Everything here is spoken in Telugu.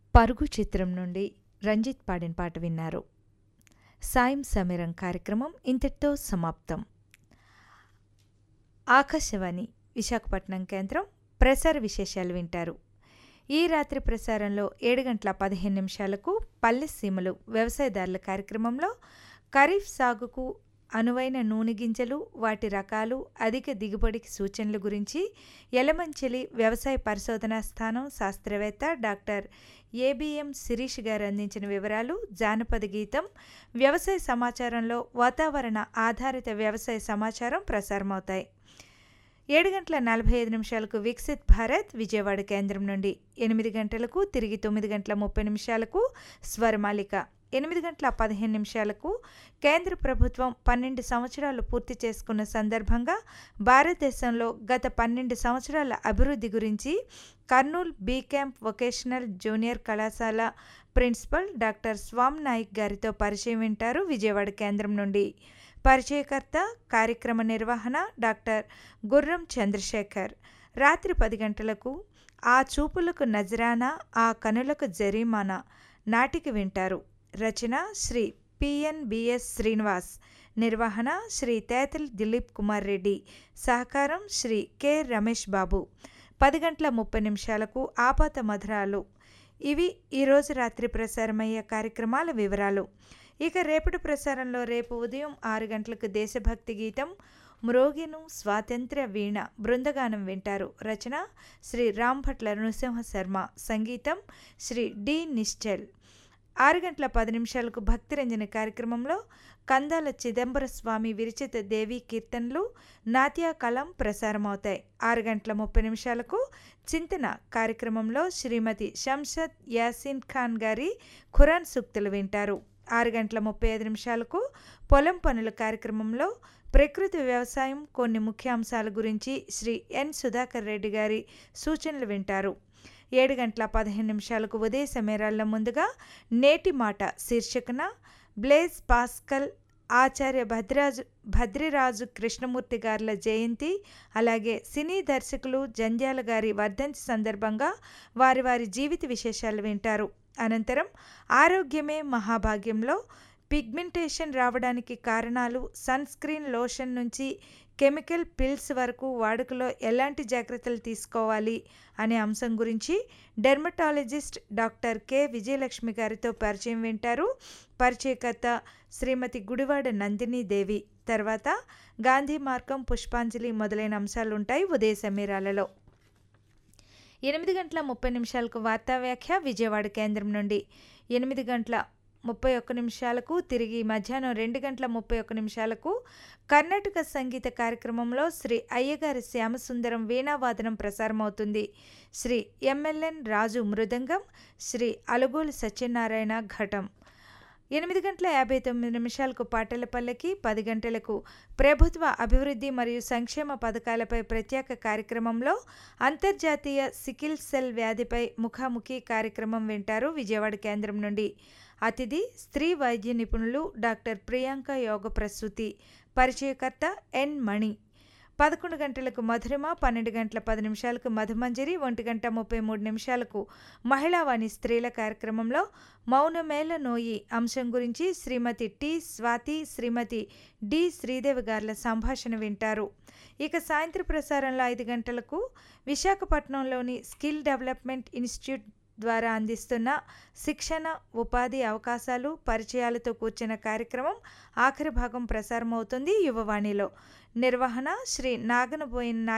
పరుగు చిత్రం నుండి రంజిత్ పాడిన పాట విన్నారు సాయం సమీరం కార్యక్రమం ఇంతటితో సమాప్తం ఆకాశవాణి విశాఖపట్నం కేంద్రం ప్రసార విశేషాలు వింటారు ఈ రాత్రి ప్రసారంలో ఏడు గంటల పదిహేను నిమిషాలకు పల్లె సీమలు వ్యవసాయదారుల కార్యక్రమంలో ఖరీఫ్ సాగుకు అనువైన నూనె గింజలు వాటి రకాలు అధిక దిగుబడికి సూచనల గురించి యలమంచిలి వ్యవసాయ పరిశోధనా స్థానం శాస్త్రవేత్త డాక్టర్ ఏబిఎం శిరీష్ గారు అందించిన వివరాలు జానపద గీతం వ్యవసాయ సమాచారంలో వాతావరణ ఆధారిత వ్యవసాయ సమాచారం ప్రసారమవుతాయి ఏడు గంటల నలభై ఐదు నిమిషాలకు వికసిత్ భారత్ విజయవాడ కేంద్రం నుండి ఎనిమిది గంటలకు తిరిగి తొమ్మిది గంటల ముప్పై నిమిషాలకు స్వరమాలిక ఎనిమిది గంటల పదిహేను నిమిషాలకు కేంద్ర ప్రభుత్వం పన్నెండు సంవత్సరాలు పూర్తి చేసుకున్న సందర్భంగా భారతదేశంలో గత పన్నెండు సంవత్సరాల అభివృద్ధి గురించి Kurnool B camp vocational junior కళాశాల ప్రిన్సిపల్ డాక్టర్ స్వామ్ నాయిక్ గారితో పరిచయం వింటారు విజయవాడ కేంద్రం నుండి పరిచయకర్త కార్యక్రమ నిర్వహణ డాక్టర్ గుర్రం చంద్రశేఖర్ రాత్రి పది గంటలకు ఆ చూపులకు నజరానా ఆ కనులకు జరీమానా నాటికి వింటారు రచన శ్రీ పిఎన్బిఎస్ శ్రీనివాస్ నిర్వహణ శ్రీ తేతల్ దిలీప్ కుమార్ రెడ్డి సహకారం శ్రీ కె రమేష్ బాబు పది గంటల ముప్పై నిమిషాలకు ఆపాత మధురాలు ఇవి ఈరోజు రాత్రి ప్రసారమయ్యే కార్యక్రమాల వివరాలు ఇక రేపటి ప్రసారంలో రేపు ఉదయం ఆరు గంటలకు దేశభక్తి గీతం మ్రోగిను స్వాతంత్ర్య వీణ బృందగానం వింటారు రచన శ్రీ రాంభట్ల నృసింహ శర్మ సంగీతం శ్రీ డి నిశ్చల్ ఆరు గంటల పది నిమిషాలకు భక్తిరంజన కార్యక్రమంలో కందాల చిదంబర స్వామి విరచిత దేవీ కీర్తనలు నాట్య కలం ప్రసారమవుతాయి ఆరు గంటల ముప్పై నిమిషాలకు చింతన కార్యక్రమంలో శ్రీమతి షంషద్ యాసిన్ ఖాన్ గారి ఖురాన్ సూక్తులు వింటారు ఆరు గంటల ముప్పై ఐదు నిమిషాలకు పొలం పనుల కార్యక్రమంలో ప్రకృతి వ్యవసాయం కొన్ని ముఖ్యాంశాల గురించి శ్రీ ఎన్ సుధాకర్ రెడ్డి గారి సూచనలు వింటారు ఏడు గంటల పదిహేను నిమిషాలకు ఉదయ సమేరాల్లో ముందుగా నేటి మాట శీర్షికన బ్లేజ్ పాస్కల్ ఆచార్య భద్రాజు భద్రిరాజు కృష్ణమూర్తి గారుల జయంతి అలాగే సినీ దర్శకులు జంధ్యాల గారి వర్ధంతి సందర్భంగా వారి వారి జీవిత విశేషాలు వింటారు అనంతరం ఆరోగ్యమే మహాభాగ్యంలో పిగ్మెంటేషన్ రావడానికి కారణాలు సన్ స్క్రీన్ లోషన్ నుంచి కెమికల్ పిల్స్ వరకు వాడుకలో ఎలాంటి జాగ్రత్తలు తీసుకోవాలి అనే అంశం గురించి డెర్మటాలజిస్ట్ డాక్టర్ కె విజయలక్ష్మి గారితో పరిచయం వింటారు పరిచయకర్త శ్రీమతి గుడివాడ నందిని దేవి తర్వాత గాంధీ మార్గం పుష్పాంజలి మొదలైన అంశాలు ఉంటాయి ఉదయ సమీరాలలో ఎనిమిది గంటల ముప్పై నిమిషాలకు వార్తా వ్యాఖ్య విజయవాడ కేంద్రం నుండి ఎనిమిది గంటల ముప్పై ఒక్క నిమిషాలకు తిరిగి మధ్యాహ్నం రెండు గంటల ముప్పై ఒక్క నిమిషాలకు కర్ణాటక సంగీత కార్యక్రమంలో శ్రీ అయ్యగారి శ్యామసుందరం వీణావాదనం ప్రసారమవుతుంది శ్రీ ఎంఎల్ఎన్ రాజు మృదంగం శ్రీ అలుగోలు సత్యనారాయణ ఘటం ఎనిమిది గంటల యాభై తొమ్మిది నిమిషాలకు పాటల పల్లకి పది గంటలకు ప్రభుత్వ అభివృద్ధి మరియు సంక్షేమ పథకాలపై ప్రత్యేక కార్యక్రమంలో అంతర్జాతీయ సికిల్ సెల్ వ్యాధిపై ముఖాముఖి కార్యక్రమం వింటారు విజయవాడ కేంద్రం నుండి అతిథి స్త్రీ వైద్య నిపుణులు డాక్టర్ ప్రియాంక యోగ ప్రసూతి పరిచయకర్త ఎన్ మణి పదకొండు గంటలకు మధురిమ పన్నెండు గంటల పది నిమిషాలకు మధుమంజరి ఒంటి గంట ముప్పై మూడు నిమిషాలకు మహిళావాణి స్త్రీల కార్యక్రమంలో మౌనమేళ నోయి అంశం గురించి శ్రీమతి టి స్వాతి శ్రీమతి డి శ్రీదేవి గారుల సంభాషణ వింటారు ఇక సాయంత్రం ప్రసారంలో ఐదు గంటలకు విశాఖపట్నంలోని స్కిల్ డెవలప్మెంట్ ఇన్స్టిట్యూట్ ద్వారా అందిస్తున్న శిక్షణ ఉపాధి అవకాశాలు పరిచయాలతో కూర్చున్న కార్యక్రమం ఆఖరి భాగం ప్రసారమవుతుంది యువవాణిలో నిర్వహణ శ్రీ నాగనబోయిన